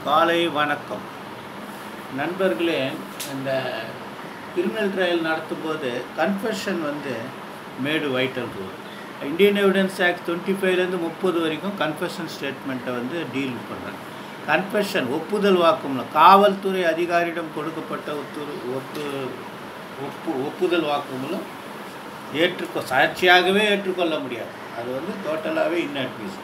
காலை வணக்கம் நண்பர்களே இந்த கிரிமினல் ட்ரையல் நடத்தும்போது கன்ஃபெஷன் வந்து made vital rule Indian evidence act twenty ஃபைவ்லேருந்து முப்பது வரைக்கும் கன்ஃபெஷன் ஸ்டேட்மெண்ட்டை வந்து டீல் பண்ணுறாங்க கன்ஃபெஷன் ஒப்புதல் வாக்குமூலம் காவல்துறை அதிகாரியிடம் கொடுக்கப்பட்ட ஒத்துரு ஒத்து ஒப்பு ஒப்புதல் வாக்குமூலம் ஏற்றுக்கொ சாட்சியாகவே ஏற்றுக்கொள்ள முடியாது அது வந்து டோட்டலாகவே இன்அட்மிஷன்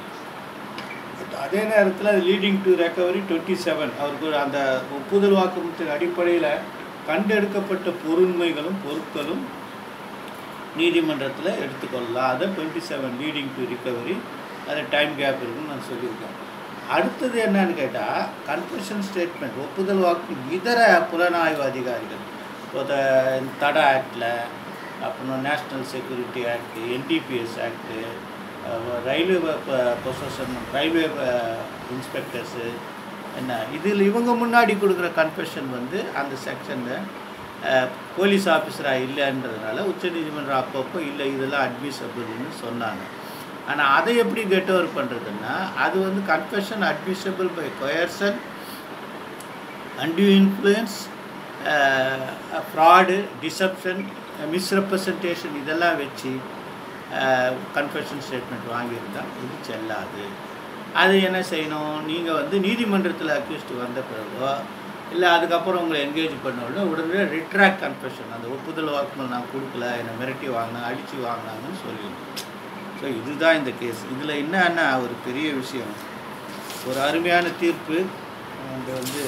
அதே நேரத்தில் அது leading to recovery twenty seven அவருக்கு அந்த ஒப்புதல் வாக்குமூலத்தின் அடிப்படையில் கண்டெடுக்கப்பட்ட பொருண்மைகளும் பொருட்களும் நீதிமன்றத்தில் எடுத்துக்கொள்ளலாம் அதை twenty seven leading to recovery அது டைம் கேப் இருக்குன்னு நான் சொல்லியிருக்கேன் அடுத்தது என்னன்னு கேட்டால் கன்ஃபெஷன் ஸ்டேட்மெண்ட் ஒப்புதல் வாக்கு இதர புலனாய்வு அதிகாரிகள் இப்போ த- தடா ஆக்டில் அப்புறம் national security act NDPS act railway possession railway inspectors என்ன இதில் இவங்க முன்னாடி கொடுக்குற கன்ஃபெஷன் வந்து அந்த செக்ஷனில் போலீஸ் ஆஃபீஸராக இல்லைன்றதுனால உச்சநீதிமன்றம் அப்பப்போ இல்லை இதெல்லாம் அட்மிசபிள்னு சொன்னாங்க ஆனால் அதை எப்படி கெட் ஓவர் பண்ணுறதுன்னா அது வந்து confession admissible by coercion undue influence fraud deception misrepresentation இதெல்லாம் வச்சு கன்ஃபெஷன் ஸ்டேட்மெண்ட் வாங்கியிருந்தா இது செல்லாது அது என்ன செய்யணும் நீங்கள் வந்து நீதிமன்றத்தில் அக்யூஸ்டு வந்த பிறகோ இல்லை அதுக்கப்புறம் உங்களை என்கேஜ் பண்ண உடனே உடனே ரிட்ராக்ட் கன்ஃபெஷன் அந்த ஒப்புதல் வாக்குமூலம் நான் கொடுக்கல என்னை மிரட்டி வாங்கினேன் அடித்து வாங்கினாங்கன்னு சொல்லிடணும் ஸோ இதுதான் இந்த கேஸ் இதில் என்னன்னா ஒரு பெரிய விஷயம் ஒரு அருமையான தீர்ப்பு அங்கே வந்து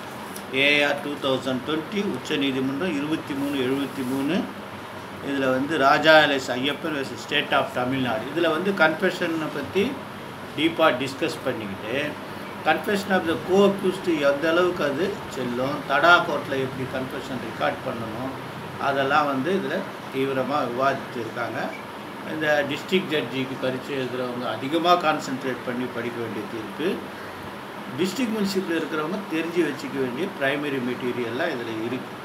ஏஆர் டூ தௌசண்ட் டுவெண்ட்டி உச்சநீதிமன்றம் இருபத்தி மூணு எழுபத்தி மூணு இதில் வந்து Raja LS Ayyappan versus state of Tamil Nadu இதில் வந்து கன்ஃபெஷனை பற்றி டீப்பாக டிஸ்கஸ் பண்ணிக்கிட்டு confession of the co accused எந்த அளவுக்கு அது செல்லும் தடா கோர்ட்டில் எப்படி கன்ஃபெஷன் ரெக்கார்ட் பண்ணணும் அதெல்லாம் வந்து இதில் தீவிரமாக விவாதிச்சிருக்காங்க இந்த டிஸ்ட்ரிக்ட் ஜட்ஜிக்கு பரீட்சை எழுதுகிறவங்க அதிகமாக கான்சென்ட்ரேட் பண்ணி படிக்க வேண்டிய தீர்ப்பு டிஸ்ட்ரிக்ட் முனிசிபல் இருக்கிறவங்க தெரிஞ்சு வச்சுக்க வேண்டிய ப்ரைமரி மெட்டீரியல்லாம் இதில் இருக்குது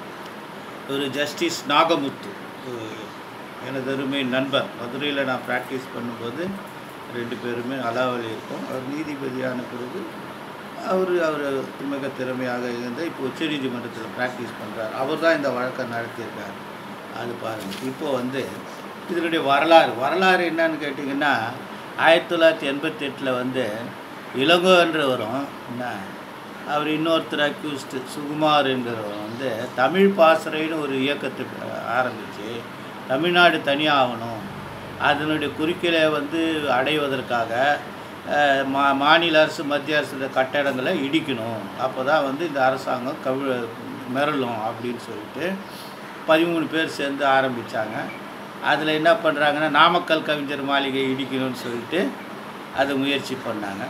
ஒரு ஜஸ்டிஸ் நாகமுத்து ஒரு எனது அருமை நண்பர் மதுரையில் நான் ப்ராக்டிஸ் பண்ணும்போது ரெண்டு பேருமே அலாவலி இருக்கும் அவர் நீதிபதியான பிறகு அவர் அவர் மிக திறமையாக இருந்த இப்போ உச்சநீதிமன்றத்தில் ப்ராக்டிஸ் பண்ணுறார் அவர் தான் இந்த வழக்கை நடத்தியிருக்கார் அது பாருங்கள் இப்போ வந்து இதனுடைய வரலாறு வரலாறு என்னன்னு கேட்டிங்கன்னா ஆயிரத்தி தொள்ளாயிரத்தி எண்பத்தெட்டில் வந்து இளங்கோன்றவரும் என்ன அவர் இன்னொருத்தர் அக்யூஸ்டு சுகுமார் என்கிறவர் வந்து தமிழ் பாசறைன்னு ஒரு இயக்கத்தை ஆரம்பித்து தமிழ்நாடு தனியாகணும் அதனுடைய குறிக்கோளை வந்து அடைவதற்காக அஹ், மா மாநில அரசு மத்திய அரசு கட்டடங்களை இடிக்கணும் அப்போ தான் வந்து இந்த அரசாங்கம் கவி மிரளும் அப்படின்னு சொல்லிட்டு பதிமூணு பேர் சேர்ந்து ஆரம்பித்தாங்க அதில் என்ன பண்ணுறாங்கன்னா நாமக்கல் கவிஞர் மாளிகை இடிக்கணும்னு சொல்லிட்டு அதை முயற்சி பண்ணாங்க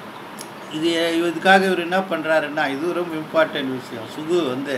இது இதுக்காக இவர் என்ன பண்ணுறாருன்னா இது ரொம்ப இம்பார்ட்டன்ட் விஷயம் சுகு வந்து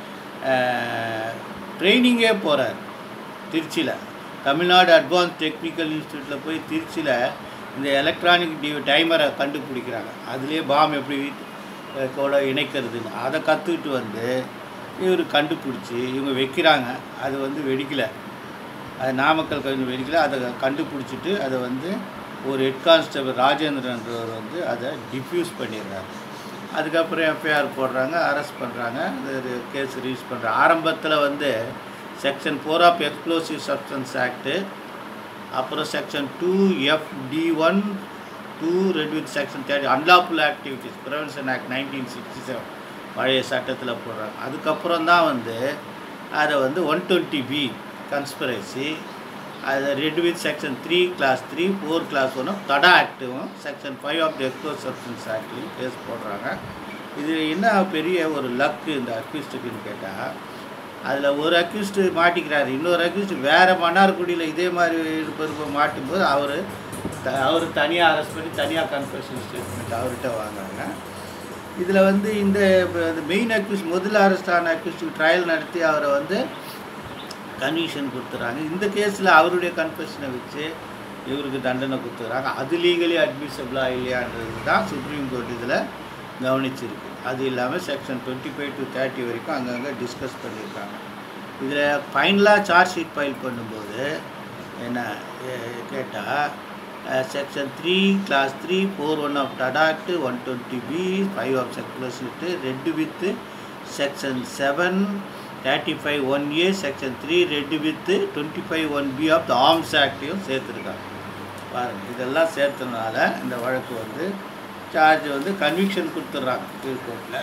ட்ரைனிங்கே போகிறார் திருச்சியில் தமிழ்நாடு அட்வான்ஸ் டெக்னிக்கல் இன்ஸ்டியூட்டில் போய் திருச்சியில் இந்த எலக்ட்ரானிக் டி டைமரை கண்டுபிடிக்கிறாங்க அதுலேயே பாம் எப்படி அஹ், கூட இணைக்கிறதுன்னு அதை கற்றுக்கிட்டு வந்து இவர் கண்டுபிடிச்சி இவங்க வைக்கிறாங்க அது வந்து வெடிக்கலை அது நாமக்கல் கவிஞர் வெடிக்கல அதை கண்டுபிடிச்சிட்டு அதை வந்து ஒரு ஹெட் கான்ஸ்டபிள் ராஜேந்திரன்றவர் வந்து அதை டிஃப்யூஸ் பண்ணிடுறாரு அதுக்கப்புறம் எஃப்ஐஆர் போடுறாங்க அரெஸ்ட் பண்ணுறாங்க இது கேஸ் ரிலீஸ் பண்ணுறாங்க ஆரம்பத்தில் வந்து section four of explosive substance act அப்புறம் section two F D one two read with section thirty unlawful activities prevention act nineteen sixty seven பழைய சட்டத்தில் போடுறாங்க அதுக்கப்புறம் தான் வந்து அதை வந்து ஒன் டுவெண்ட்டி பி கன்ஸ்பிரசி அது read with section three clause three four clause ஒன்றும் தடா ஆக்டும் section five of the explosive substance ஆக்ட்லையும் கேஸ் போடுறாங்க இது என்ன பெரிய ஒரு லக்கு இந்த அக்யூஸ்டுக்குன்னு கேட்டால் அதில் ஒரு அக்யூஸ்டு மாட்டிக்கிறாரு இன்னொரு அக்யூஸ்டு வேறு மன்னார்குடியில் இதே மாதிரி இருப்பது மாட்டும்போது அவர் அவர் தனியாக அரெஸ்ட் பண்ணி தனியாக கன்ஃபெஷன் ஸ்டேட்மெண்ட் அவர்கிட்ட வாங்குறாங்க இதில் வந்து இந்த மெயின் அக்யூஸ் முதல்ல அரெஸ்ட் ஆன அக்யூஸ்டுக்கு ட்ரையல் நடத்தி அவரை வந்து கன்விஷன் கொடுத்துறாங்க இந்த கேஸில் அவருடைய கன்ஃபெஷனை வச்சு இவருக்கு தண்டனை கொடுத்துறாங்க அது லீகலி அட்மிசபிளாக இல்லையான்றது தான் சுப்ரீம் கோர்ட் இதில் கவனிச்சிருக்கு அது இல்லாமல் section twenty five to thirty வரைக்கும் அங்கங்கே டிஸ்கஸ் பண்ணியிருக்காங்க இதில் ஃபைனலாக சார்ஜ் ஷீட் ஃபைல் பண்ணும்போது என்ன கேட்டால் section three clause three four one of TADA act one twenty B five of செக்லர்ஸ்ட்டு read with section seven thirty five one A section three read with twenty five one B of the arms ஆக்டையும் சேர்த்துருக்காங்க பாருங்கள் இதெல்லாம் சேர்த்தனால இந்த வழக்கு வந்து charge வந்து conviction கொடுத்துட்றாங்க கீழ்கோர்ட்டில்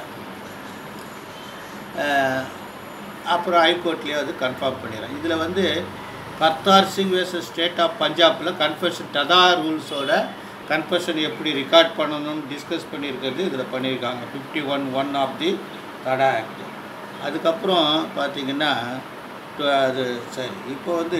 அப்புறம் ஹைகோர்ட்லேயே வந்து கன்ஃபார்ம் பண்ணிடுறாங்க இதில் வந்து Kartar Singh versus state of பஞ்சாபில் கன்ஃபெஷன் டதா ரூல்ஸோட கன்ஃபெஷன் எப்படி ரெக்கார்ட் பண்ணணும்னு டிஸ்கஸ் பண்ணியிருக்கிறது இதில் பண்ணியிருக்காங்க fifty one one of the TADA act அதுக்கப்புறம் பார்த்தீங்கன்னா அது சரி இப்போ வந்து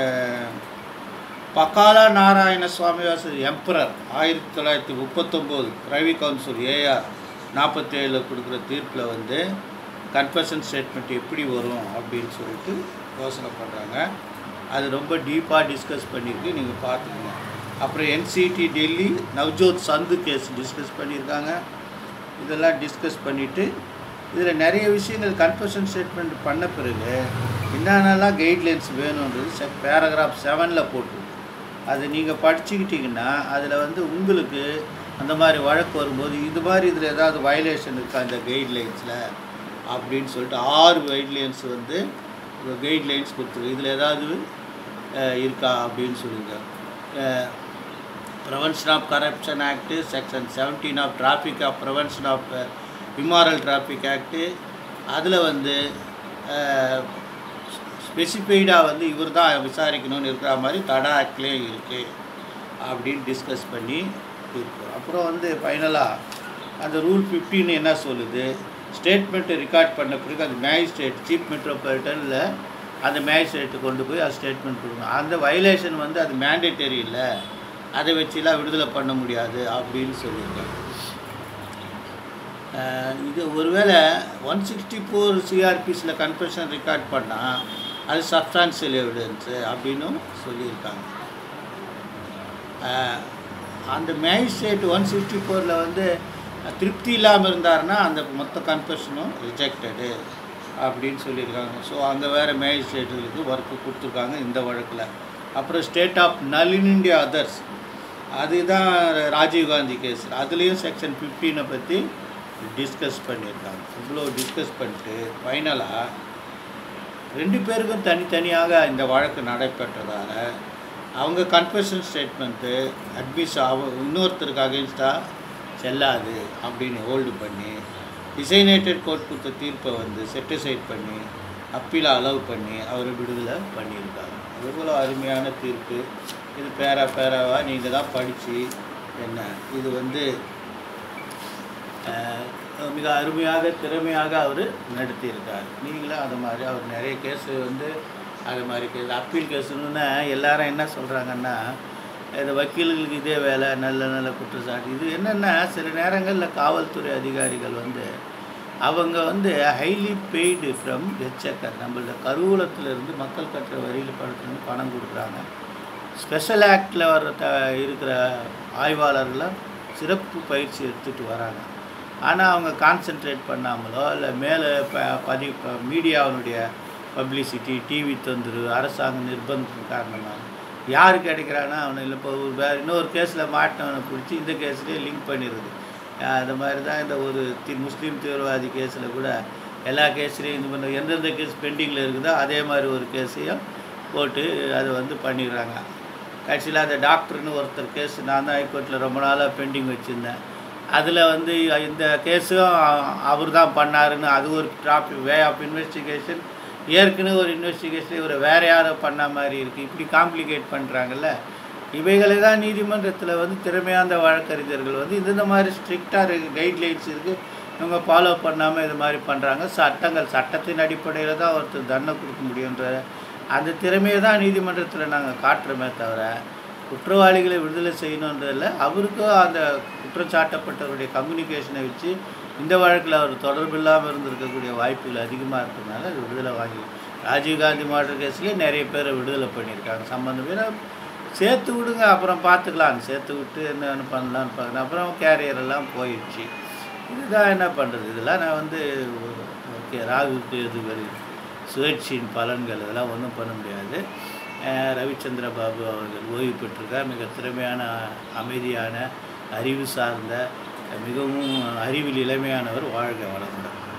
பக்காலா நாராயண சுவாமி வாசல் எம்பரர் ஆயிரத்தி தொள்ளாயிரத்தி முப்பத்தொம்போது ப்ரைவி கவுன்சில் ஏஆர் நாற்பத்தேழில் கொடுக்குற தீர்ப்பில் வந்து கன்ஃபஷன் ஸ்டேட்மெண்ட் எப்படி வரும் அப்படின்னு சொல்லிட்டு யோசனை பண்ணுறாங்க அது ரொம்ப டீப்பாக டிஸ்கஸ் பண்ணியிருக்கு நீங்கள் பார்த்துக்கங்க அப்புறம் என்சிடி டெல்லி நவ்ஜோத் சந்து கேஸ் டிஸ்கஸ் பண்ணியிருக்காங்க இதெல்லாம் டிஸ்கஸ் பண்ணிவிட்டு இதில் நிறைய விஷயங்கள் கன்ஃபஷன் ஸ்டேட்மெண்ட் பண்ண பிறகு என்னென்னலாம் கைட்லைன்ஸ் வேணுன்றது செ பேராகிராஃப் செவனில் போட்டு அது நீங்கள் படிச்சுக்கிட்டிங்கன்னா அதில் வந்து உங்களுக்கு அந்த மாதிரி வழக்கு வரும்போது இது மாதிரி இதில் ஏதாவது வயலேஷன் இருக்கா இந்த கைட்லைன்ஸில் அப்படின்னு சொல்லிட்டு ஆறு கைட்லைன்ஸ் வந்து கைட்லைன்ஸ் கொடுத்துருக்கு இதில் ஏதாவது இருக்கா அப்படின்னு சொல்லுங்க prevention of corruption act section seventeen of traffic of prevention of immoral traffic act அதில் வந்து ஸ்பெசிஃபைடாக வந்து இவர் தான் விசாரிக்கணும்னு இருக்கிற மாதிரி தடா ஆக்ட்லேயும் இருக்குது அப்படின்னு டிஸ்கஸ் பண்ணி இருக்கோம் அப்புறம் வந்து ஃபைனலாக அந்த ரூல் ஃபிஃப்டின்னு என்ன சொல்லுது ஸ்டேட்மெண்ட்டு ரெக்கார்ட் பண்ண பிறகு அந்த மேஜிஸ்ட்ரேட் சீஃப் மெட்ரோபாலிட்டனில் அந்த மேஜிஸ்ட்ரேட்டு கொண்டு போய் அது ஸ்டேட்மெண்ட் கொடுக்கணும் அந்த வயலேஷன் வந்து அது மேண்டேட்டரி இல்லை அதை வச்சுலாம் விடுதலை பண்ண முடியாது அப்படின்னு சொல்லியிருக்காங்க இது ஒருவேளை ஒன் சிக்ஸ்டி ஃபோர் சிஆர்பிஸில் கன்ஃபெஷன் ரெக்கார்ட் பண்ணால் அது சப்ஸ்டான்சியல் எவிடன்ஸு அப்படின்னும் சொல்லியிருக்காங்க அந்த மேஜிஸ்ட்ரேட் ஒன் சிக்ஸ்டி ஃபோரில் வந்து திருப்தி இல்லாமல் இருந்தாருன்னா அந்த மொத்த கன்ஃபெஷனும் ரிஜெக்டடு அப்படின்னு சொல்லியிருக்காங்க ஸோ அங்கே வேறு மேஜிஸ்ட்ரேட்டுகளுக்கு ஒர்க்கு கொடுத்துருக்காங்க இந்த வழக்கில் அப்புறம் ஸ்டேட் ஆஃப் நலின் இண்டியா அதர்ஸ் அதுதான் ராஜீவ்காந்தி கேஸ் அதுலேயும் செக்ஷன் ஃபிஃப்டீனை பற்றி டிஸ்கஸ் பண்ணியிருக்காங்க இவ்வளோ டிஸ்கஸ் பண்ணிட்டு ஃபைனலாக ரெண்டு பேருக்கும் தனித்தனியாக இந்த வழக்கு நடைபெற்றதால் அவங்க கன்ஃபெஷன் ஸ்டேட்மெண்ட்டு அட்மிஸ் அவ இன்னொருத்தருக்கு அகேன்ஸ்டாக செல்லாது அப்படின்னு ஹோல்டு பண்ணி டிசைனேட்டட் கோர்ட் கொடுத்த தீர்ப்பை வந்து செட்டிசைட் பண்ணி அப்பீலை அலோவ் பண்ணி அவரை விடுதலை பண்ணியிருக்காங்க எவ்வளோ அருமையான தீர்ப்பு இது பேரா பேராவாக நீங்கள் தான் படித்து என்ன இது வந்து மிக அருமையாக திறமையாக அவர் நடத்தியிருக்கார் நீங்களும் அது மாதிரி அவர் நிறைய கேஸு வந்து அது மாதிரி கேஸ் அப்பீல் கேஸுன்னு எல்லாரும் என்ன சொல்கிறாங்கன்னா இந்த வக்கீல்களுக்கு இதே வேலை நல்ல நல்ல குற்றச்சாட்டு இது என்னென்னா சில நேரங்களில் காவல்துறை அதிகாரிகள் வந்து அவங்க வந்து ஹைலி பெய்டு ஃப்ரம் எச்சக்கர் நம்மளோட கருவூலத்திலேருந்து மக்கள் கட்டுற வரியில் படத்துலேருந்து பணம் கொடுக்குறாங்க ஸ்பெஷல் ஆக்டில் வர த இருக்கிற ஆய்வாளர்கள்லாம் சிறப்பு பயிற்சி எடுத்துகிட்டு வராங்க ஆனால் அவங்க கான்சென்ட்ரேட் பண்ணாமலோ இல்லை மேலே ப பதி மீடியாவினுடைய பப்ளிசிட்டி டிவி தொந்தரவு அரசாங்க நிர்பந்தத்தின் காரணமாக யார் கிடைக்கிறானா அவனை இல்லை இப்போ ஒரு வேறு இன்னொரு கேஸில் மாட்டினவனை பிடிச்சி இந்த கேஸ்லேயே லிங்க் பண்ணிடுது அது மாதிரி தான் இந்த ஒரு தி முஸ்லீம் தீவிரவாதி கேஸில் கூட எல்லா கேஸ்லேயும் இது பண்ண எந்தெந்த கேஸ் பெண்டிங்கில் இருக்குதோ அதே மாதிரி ஒரு கேஸையும் போட்டு அதை வந்து பண்ணிடுறாங்க கடைசியில் அந்த டாக்டர்னு ஒருத்தர் கேஸ் நான் தான் ஹைகோர்ட்டில் ரொம்ப நாளாக பெண்டிங் வச்சுருந்தேன் அதில் வந்து இந்த கேஸும் அவர் தான் பண்ணாருன்னு அது ஒரு டாபிக் வே ஆஃப் இன்வெஸ்டிகேஷன் ஏற்கனவே ஒரு இன்வெஸ்டிகேஷன் இவர் வேறு யாரோ பண்ண மாதிரி இருக்குது இப்படி காம்ப்ளிகேட் பண்ணுறாங்கல்ல இவைகளை தான் நீதிமன்றத்தில் வந்து திறமையான வழக்கறிஞர்கள் வந்து இந்த மாதிரி ஸ்ட்ரிக்டாக கைட்லைன்ஸ் இருக்குது இவங்க ஃபாலோ பண்ணாமல் இது மாதிரி பண்ணுறாங்க சட்டங்கள் சட்டத்தின் அடிப்படையில் தான் ஒருத்தர் தண்டனை கொடுக்க முடியுன்ற அந்த திறமையை தான் நீதிமன்றத்தில் நாங்கள் காட்டுறோமே தவிர குற்றவாளிகளை விடுதலை செய்யணுன்றதில் அவருக்கும் அந்த குற்றச்சாட்டப்பட்டவருடைய கம்யூனிகேஷனை வச்சு இந்த வழக்கில் அவர் தொடர்பு இல்லாமல் இருந்திருக்கக்கூடிய வாய்ப்புகள் அதிகமாக இருக்கிறதுனால அது விடுதலை வாங்கி ராஜீவ்காந்தி மாடல் கேஸ்லேயே நிறைய பேரை விடுதலை பண்ணியிருக்காங்க சம்மந்தம் பேரை சேர்த்து விடுங்க அப்புறம் பார்த்துக்கலாம் சேர்த்து விட்டு என்னென்னு பண்ணலான்னு பார்க்கணும் அப்புறம் கேரியர் எல்லாம் போயிடுச்சு இதுதான் என்ன பண்ணுறது இதெல்லாம் நான் வந்து ஓகே ராகுக்கு இது வரை சுழற்சியின் பலன்கள் இதெல்லாம் ஒன்றும் பண்ண முடியாது அஹ், ரவிச்சந்திர பாபு அவர்கள் ஓய்வு பெற்றிருக்கார் மிக திறமையான அமைதியான அறிவு சார்ந்த மிகவும் அறிவில் இளமையானவர் வாழ்க வளமுடன்